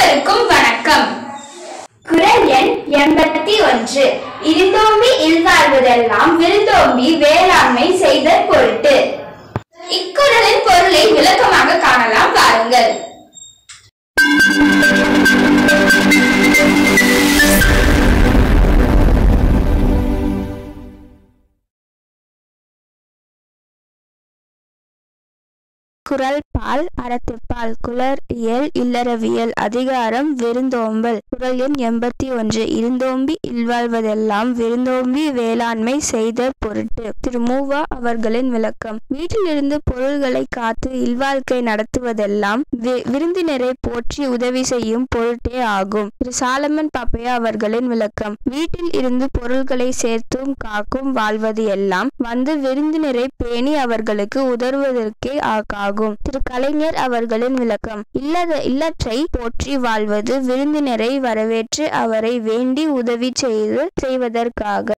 அனைவருக்கும் வணக்கம் குரல் எண் எண்பத்தி ஒன்று இருந்தோம்பி இல்வாழ்வதெல்லாம் விருந்தோம்பி வேளாண்மை செய்தற் பொருட்டு இக்குறளின் பொருளை விளக்கமாக காணலாம் வாருங்கள் குறள் பால் அறத்துப்பால் குலர் இயல் இல்லறவியல் அதிகாரம் விருந்தோம்பல் குறள் எண் எண்பத்தி ஒன்று இருந்தோம்பி இல்வாழ்வதெல்லாம் விருந்தோம்பி வேளாண்மை செய்த பொருட்டு திரு மூவா அவர்களின் விளக்கம் வீட்டிலிருந்து பொருள்களை காத்து இல்வாழ்க்கை நடத்துவதெல்லாம் வி- விருந்தினரை போற்றி உதவி செய்யும் பொருட்டே ஆகும் திரு சாலமன் பாப்பையா அவர்களின் விளக்கம் வீட்டில் இருந்து பொருள்களை சேர்த்தும் காக்கும் வாழ்வது எல்லாம் வந்து விருந்தினரை பேணி அவர்களுக்கு உதவுவதற்கே ஆகும் திரு கலைஞர் அவர்களின் விளக்கம் இல்லத இல்லற்றை போற்றி வாழ்வது விருந்தினரை வரவேற்று அவரை வேண்டி உதவி செய்து செய்வதற்காக